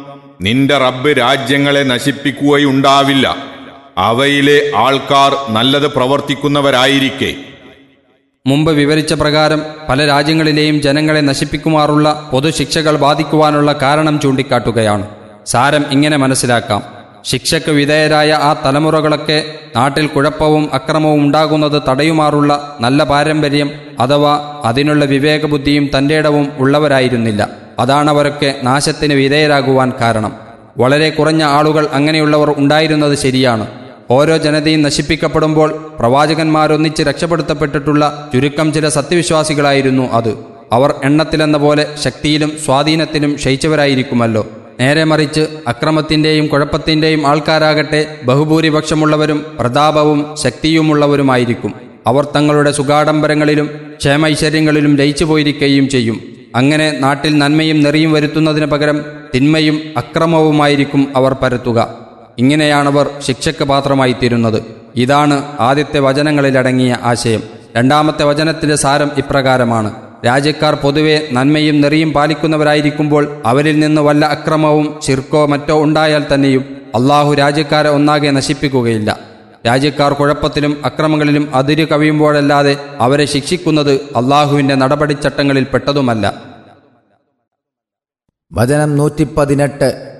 നിന്റെ റബ്ബ് രാജ്യങ്ങളെ നശിപ്പിക്കുകയുണ്ടാവില്ല അവയിലെ ആൾക്കാർ നല്ലത് പ്രവർത്തിക്കുന്നവരായിരിക്കെ മുമ്പ് വിവരിച്ച പ്രകാരം പല രാജ്യങ്ങളിലെയും ജനങ്ങളെ നശിപ്പിക്കുമാറുള്ള പൊതുശിക്ഷകൾ ബാധിക്കുവാനുള്ള കാരണം ചൂണ്ടിക്കാട്ടുകയാണ് സാരം ഇങ്ങനെ മനസ്സിലാക്കാം ശിക്ഷയ്ക്ക് വിധേയരായ ആ തലമുറകളൊക്കെ നാട്ടിൽ കുഴപ്പവും അക്രമവും ഉണ്ടാകുന്നത് തടയുമാറുള്ള നല്ല പാരമ്പര്യം അഥവാ അതിനുള്ള വിവേകബുദ്ധിയും തൻ്റെ ഇടവും ഉള്ളവരായിരുന്നില്ല അതാണവരൊക്കെ നാശത്തിന് വിധേയരാകുവാൻ കാരണം വളരെ കുറഞ്ഞ ആളുകൾ അങ്ങനെയുള്ളവർ ഉണ്ടായിരുന്നത് ശരിയാണ് ഓരോ ജനതയും നശിപ്പിക്കപ്പെടുമ്പോൾ പ്രവാചകന്മാരൊന്നിച്ച് രക്ഷപ്പെടുത്തപ്പെട്ടിട്ടുള്ള ചുരുക്കം ചില സത്യവിശ്വാസികളായിരുന്നു അത് അവർ എണ്ണത്തിലെന്ന പോലെ ശക്തിയിലും സ്വാധീനത്തിലും ക്ഷയിച്ചവരായിരിക്കുമല്ലോ നേരെ മറിച്ച് അക്രമത്തിൻ്റെയും കുഴപ്പത്തിൻ്റെയും ആൾക്കാരാകട്ടെ ബഹുഭൂരിപക്ഷമുള്ളവരും പ്രതാപവും ശക്തിയുമുള്ളവരുമായിരിക്കും അവർ തങ്ങളുടെ സുഖാഡംബരങ്ങളിലും ക്ഷേമൈശ്വര്യങ്ങളിലും ലയിച്ചു പോയിരിക്കുകയും ചെയ്യും അങ്ങനെ നാട്ടിൽ നന്മയും നെറിയും വരുത്തുന്നതിന് പകരം തിന്മയും അക്രമവുമായിരിക്കും അവർ പരത്തുക ഇങ്ങനെയാണവർ ശിക്ഷയ്ക്ക് പാത്രമായി തീരുന്നത് ഇതാണ് ആദ്യത്തെ വചനങ്ങളിലടങ്ങിയ ആശയം രണ്ടാമത്തെ വചനത്തിന്റെ സാരം ഇപ്രകാരമാണ് രാജ്യക്കാർ പൊതുവെ നന്മയും നെറിയും പാലിക്കുന്നവരായിരിക്കുമ്പോൾ അവരിൽ നിന്ന് വല്ല അക്രമവും ചിർക്കോ മറ്റോ ഉണ്ടായാൽ തന്നെയും അള്ളാഹു രാജ്യക്കാരെ ഒന്നാകെ നശിപ്പിക്കുകയില്ല രാജ്യക്കാർ കുഴപ്പത്തിലും അക്രമങ്ങളിലും അതിരു കവിയുമ്പോഴല്ലാതെ അവരെ ശിക്ഷിക്കുന്നത് അള്ളാഹുവിന്റെ നടപടിച്ചട്ടങ്ങളിൽ പെട്ടതുമല്ല വചനം നൂറ്റി പതിനെട്ട്